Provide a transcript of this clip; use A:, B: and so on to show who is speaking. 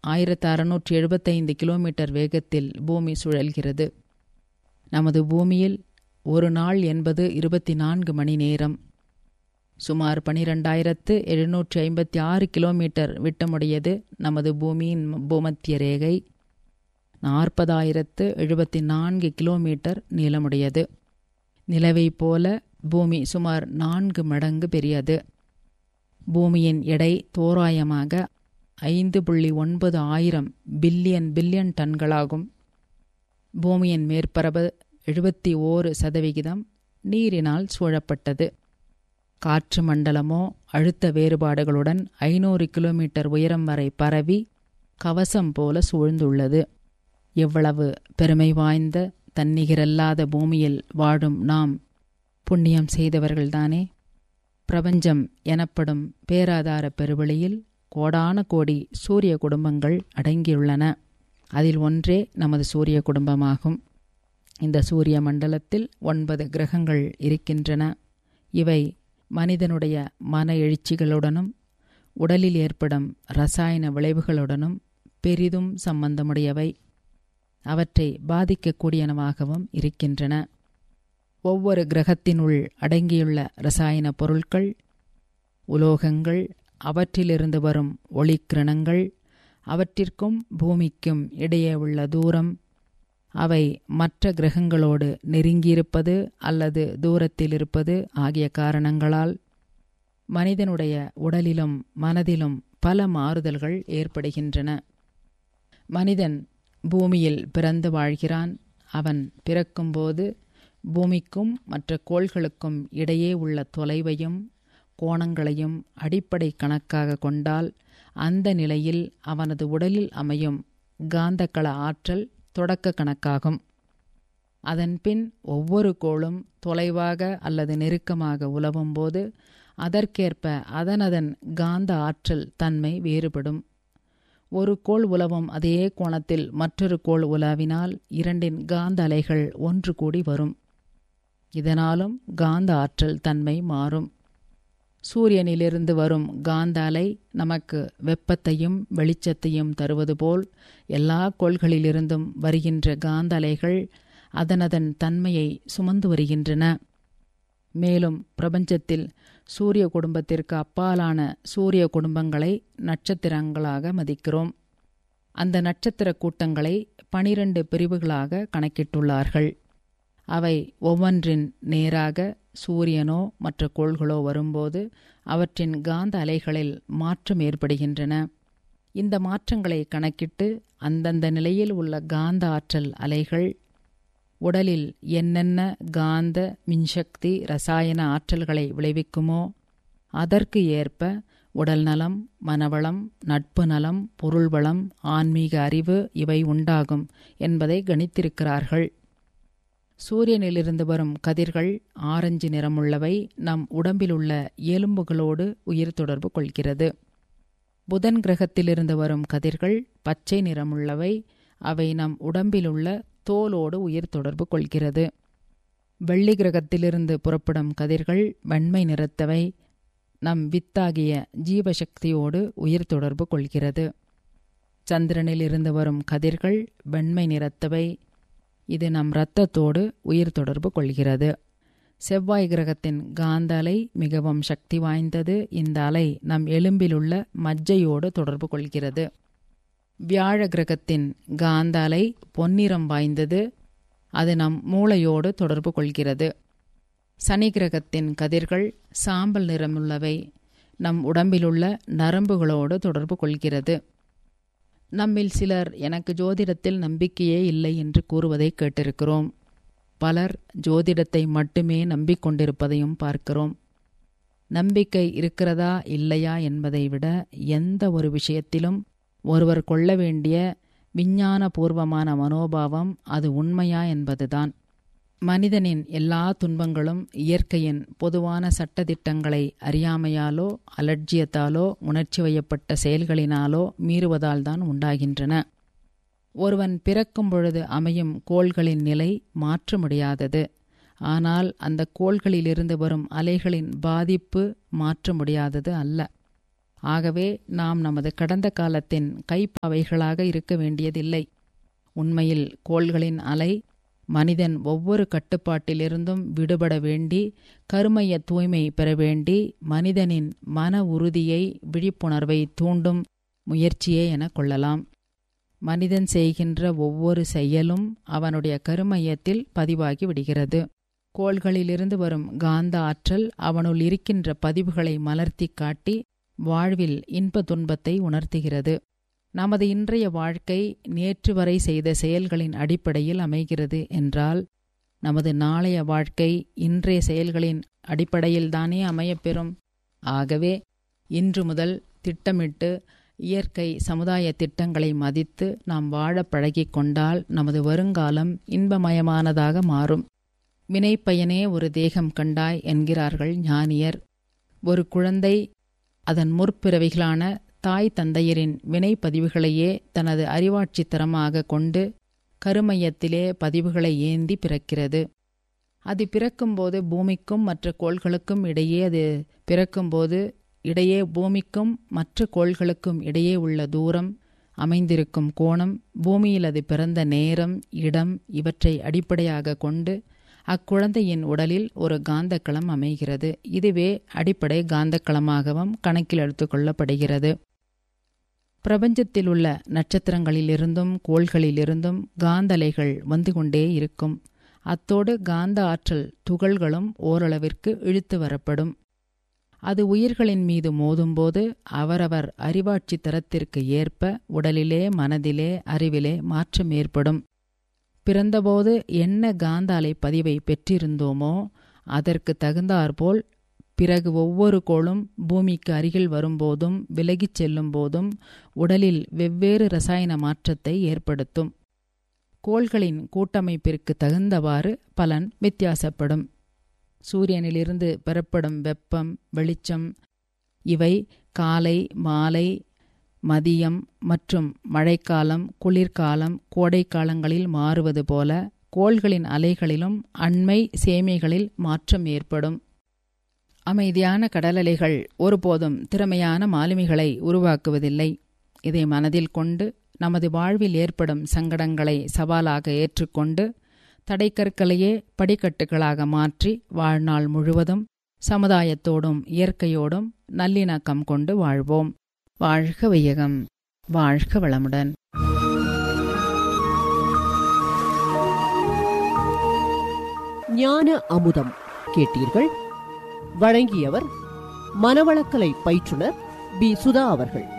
A: ஆயிரத்து அறுநூற்றி எழுபத்தைந்து கிலோமீட்டர் வேகத்தில் பூமி சுழல்கிறது நமது பூமியில் ஒரு நாள் என்பது இருபத்தி நான்கு மணி நேரம் சுமார் பனிரெண்டாயிரத்து எழுநூற்றி ஐம்பத்தி ஆறு கிலோமீட்டர் விட்டமுடையது நமது பூமியின் பூமத்திய ரேகை நாற்பதாயிரத்து எழுபத்தி நான்கு கிலோமீட்டர் நீளமுடையது நிலவை போல பூமி சுமார் நான்கு மடங்கு பெரியது பூமியின் எடை தோராயமாக ஐந்து புள்ளி ஒன்பது ஆயிரம் பில்லியன் பில்லியன் டன்களாகும் பூமியின் மேற்பரப்பு எழுபத்தி ஓரு சதவிகிதம் நீரினால் சூழப்பட்டது காற்று மண்டலமோ அழுத்த வேறுபாடுகளுடன் ஐநூறு கிலோமீட்டர் உயரம் வரை பரவி கவசம் போல சூழ்ந்துள்ளது எவ்வளவு பெருமை வாய்ந்த தன்னிகரல்லாத பூமியில் வாழும் நாம் புண்ணியம் செய்தவர்கள்தானே பிரபஞ்சம் எனப்படும் பேராதார பெருவெளியில் கோடான கோடி சூரிய குடும்பங்கள் அடங்கியுள்ளன அதில் ஒன்றே நமது சூரிய குடும்பமாகும் இந்த சூரிய மண்டலத்தில் ஒன்பது கிரகங்கள் இருக்கின்றன இவை மனிதனுடைய மன எழுச்சிகளுடனும் உடலில் ஏற்படும் ரசாயன விளைவுகளுடனும் பெரிதும் சம்பந்தமுடையவை அவற்றை பாதிக்கக்கூடியனவாகவும் இருக்கின்றன ஒவ்வொரு கிரகத்தினுள் அடங்கியுள்ள ரசாயன பொருட்கள் உலோகங்கள் அவற்றிலிருந்து வரும் ஒளிக்கிரணங்கள் அவற்றிற்கும் பூமிக்கும் இடையே உள்ள தூரம் அவை மற்ற கிரகங்களோடு நெருங்கியிருப்பது அல்லது தூரத்தில் இருப்பது ஆகிய காரணங்களால் மனிதனுடைய உடலிலும் மனதிலும் பல மாறுதல்கள் ஏற்படுகின்றன மனிதன் பூமியில் பிறந்து வாழ்கிறான் அவன் பிறக்கும்போது பூமிக்கும் மற்ற கோள்களுக்கும் இடையே உள்ள தொலைவையும் கோணங்களையும் அடிப்படை கணக்காக கொண்டால் அந்த நிலையில் அவனது உடலில் அமையும் காந்தக்கள ஆற்றல் தொடக்க கணக்காகும் அதன்பின் ஒவ்வொரு கோளும் தொலைவாக அல்லது நெருக்கமாக உலவும்போது அதற்கேற்ப அதனதன் காந்த ஆற்றல் தன்மை வேறுபடும் ஒரு கோள் உலவும் அதே கோணத்தில் மற்றொரு கோள் உலாவினால் இரண்டின் காந்த அலைகள் ஒன்று கூடி வரும் இதனாலும் காந்த ஆற்றல் தன்மை மாறும் சூரியனிலிருந்து வரும் காந்த அலை நமக்கு வெப்பத்தையும் வெளிச்சத்தையும் தருவது போல் எல்லா கோள்களிலிருந்தும் வருகின்ற காந்த அலைகள் அதனதன் தன்மையை சுமந்து வருகின்றன மேலும் பிரபஞ்சத்தில் சூரிய குடும்பத்திற்கு அப்பாலான சூரிய குடும்பங்களை நட்சத்திரங்களாக மதிக்கிறோம் அந்த நட்சத்திர கூட்டங்களை பனிரெண்டு பிரிவுகளாக கணக்கிட்டுள்ளார்கள் அவை ஒவ்வொன்றின் நேராக சூரியனோ மற்ற கோள்களோ வரும்போது அவற்றின் காந்த அலைகளில் மாற்றம் ஏற்படுகின்றன இந்த மாற்றங்களை கணக்கிட்டு அந்தந்த நிலையில் உள்ள காந்த ஆற்றல் அலைகள் உடலில் என்னென்ன காந்த மின்சக்தி ரசாயன ஆற்றல்களை விளைவிக்குமோ அதற்கு ஏற்ப உடல் நலம் மனவளம் நட்பு நலம் பொருள் வளம் ஆன்மீக அறிவு இவை உண்டாகும் என்பதை கணித்திருக்கிறார்கள் சூரியனிலிருந்து வரும் கதிர்கள் ஆரஞ்சு நிறமுள்ளவை நம் உடம்பிலுள்ள எலும்புகளோடு உயிர் தொடர்பு கொள்கிறது புதன் கிரகத்திலிருந்து வரும் கதிர்கள் பச்சை நிறமுள்ளவை அவை நம் உடம்பிலுள்ள தோலோடு உயிர் தொடர்பு கொள்கிறது வெள்ளி கிரகத்திலிருந்து புறப்படும் கதிர்கள் வெண்மை நிறத்தவை நம் வித்தாகிய ஜீவசக்தியோடு உயிர் தொடர்பு கொள்கிறது சந்திரனிலிருந்து வரும் கதிர்கள் வெண்மை நிறத்தவை இது நம் இரத்தத்தோடு உயிர் தொடர்பு கொள்கிறது செவ்வாய் கிரகத்தின் காந்த அலை மிகவும் சக்தி வாய்ந்தது இந்த அலை நம் எலும்பிலுள்ள மஜ்ஜையோடு தொடர்பு கொள்கிறது வியாழ கிரகத்தின் காந்த அலை பொன்னிறம் வாய்ந்தது அது நம் மூளையோடு தொடர்பு கொள்கிறது சனி கிரகத்தின் கதிர்கள் சாம்பல் நிறமுள்ளவை நம் உடம்பிலுள்ள நரம்புகளோடு தொடர்பு கொள்கிறது நம்மில் சிலர் எனக்கு ஜோதிடத்தில் நம்பிக்கையே இல்லை என்று கூறுவதை கேட்டிருக்கிறோம் பலர் ஜோதிடத்தை மட்டுமே நம்பிக்கொண்டிருப்பதையும் பார்க்கிறோம் நம்பிக்கை இருக்கிறதா இல்லையா என்பதை விட எந்த ஒரு விஷயத்திலும் ஒருவர் கொள்ள வேண்டிய விஞ்ஞானபூர்வமான மனோபாவம் அது உண்மையா என்பதுதான் மனிதனின் எல்லா துன்பங்களும் இயற்கையின் பொதுவான சட்டதிட்டங்களை அறியாமையாலோ அலட்சியத்தாலோ உணர்ச்சி வயப்பட்ட செயல்களினாலோ மீறுவதால் தான் உண்டாகின்றன ஒருவன் பிறக்கும் பொழுது அமையும் கோள்களின் நிலை மாற்ற முடியாதது ஆனால் அந்த கோள்களிலிருந்து வரும் அலைகளின் பாதிப்பு மாற்ற முடியாதது அல்ல ஆகவே நாம் நமது கடந்த காலத்தின் கைப்பாவைகளாக இருக்க வேண்டியதில்லை உண்மையில் கோள்களின் அலை மனிதன் ஒவ்வொரு கட்டுப்பாட்டிலிருந்தும் விடுபட வேண்டி கருமைய தூய்மை பெற வேண்டி மனிதனின் மன உறுதியை விழிப்புணர்வை தூண்டும் முயற்சியே என கொள்ளலாம் மனிதன் செய்கின்ற ஒவ்வொரு செயலும் அவனுடைய கருமையத்தில் பதிவாகி விடுகிறது கோள்களிலிருந்து வரும் காந்த ஆற்றல் அவனுள் இருக்கின்ற பதிவுகளை மலர்த்தி காட்டி வாழ்வில் இன்ப துன்பத்தை உணர்த்துகிறது நமது இன்றைய வாழ்க்கை நேற்று வரை செய்த செயல்களின் அடிப்படையில் அமைகிறது என்றால் நமது நாளைய வாழ்க்கை இன்றைய செயல்களின் அடிப்படையில்தானே அமையப்பெறும் ஆகவே இன்று முதல் திட்டமிட்டு இயற்கை சமுதாய திட்டங்களை மதித்து நாம் வாழ பழகிக் கொண்டால் நமது வருங்காலம் இன்பமயமானதாக மாறும் வினைப்பயனே ஒரு தேகம் கண்டாய் என்கிறார்கள் ஞானியர் ஒரு குழந்தை அதன் முற்பிறவிகளான தாய் தந்தையரின் வினைப்பதிவுகளையே தனது அறிவாட்சித்தரமாக கொண்டு கருமையத்திலே பதிவுகளை ஏந்தி பிறக்கிறது அது பிறக்கும்போது பூமிக்கும் மற்ற கோள்களுக்கும் இடையே அது பிறக்கும்போது இடையே பூமிக்கும் மற்ற கோள்களுக்கும் இடையே உள்ள தூரம் அமைந்திருக்கும் கோணம் பூமியில் அது பிறந்த நேரம் இடம் இவற்றை அடிப்படையாக கொண்டு அக்குழந்தையின் உடலில் ஒரு காந்தக்களம் அமைகிறது இதுவே அடிப்படை காந்தக்களமாகவும் கணக்கில் எடுத்துக்கொள்ளப்படுகிறது பிரபஞ்சத்தில் உள்ள நட்சத்திரங்களிலிருந்தும் கோள்களிலிருந்தும் காந்தலைகள் வந்து கொண்டே இருக்கும் அத்தோடு காந்த ஆற்றல் துகள்களும் ஓரளவிற்கு இழுத்து வரப்படும் அது உயிர்களின் மீது மோதும்போது அவரவர் அறிவாட்சி தரத்திற்கு ஏற்ப உடலிலே மனதிலே அறிவிலே மாற்றம் ஏற்படும் பிறந்தபோது என்ன காந்த அலை பதிவை பெற்றிருந்தோமோ அதற்கு தகுந்தாற்போல் பிறகு ஒவ்வொரு கோளும் பூமிக்கு அருகில் வரும்போதும் விலகிச் செல்லும் போதும் உடலில் வெவ்வேறு ரசாயன மாற்றத்தை ஏற்படுத்தும் கோள்களின் கூட்டமைப்பிற்கு தகுந்தவாறு பலன் வித்தியாசப்படும் சூரியனிலிருந்து பெறப்படும் வெப்பம் வெளிச்சம் இவை காலை மாலை மதியம் மற்றும் மழைக்காலம் குளிர்காலம் கோடைக்காலங்களில் மாறுவது போல கோள்களின் அலைகளிலும் அண்மை சேமைகளில் மாற்றம் ஏற்படும் அமைதியான கடலலைகள் ஒருபோதும் திறமையான மாலுமிகளை உருவாக்குவதில்லை இதை மனதில் கொண்டு நமது வாழ்வில் ஏற்படும் சங்கடங்களை சவாலாக ஏற்றுக்கொண்டு தடைக்கற்களையே படிக்கட்டுகளாக மாற்றி வாழ்நாள் முழுவதும் சமுதாயத்தோடும் இயற்கையோடும் நல்லிணக்கம் கொண்டு வாழ்வோம் வாழ்க வையகம் வாழ்க வளமுடன்
B: ஞான அமுதம் கேட்டீர்கள் வழங்கியவர் மனவளக்கலை பயிற்றுனர் பி சுதா அவர்கள்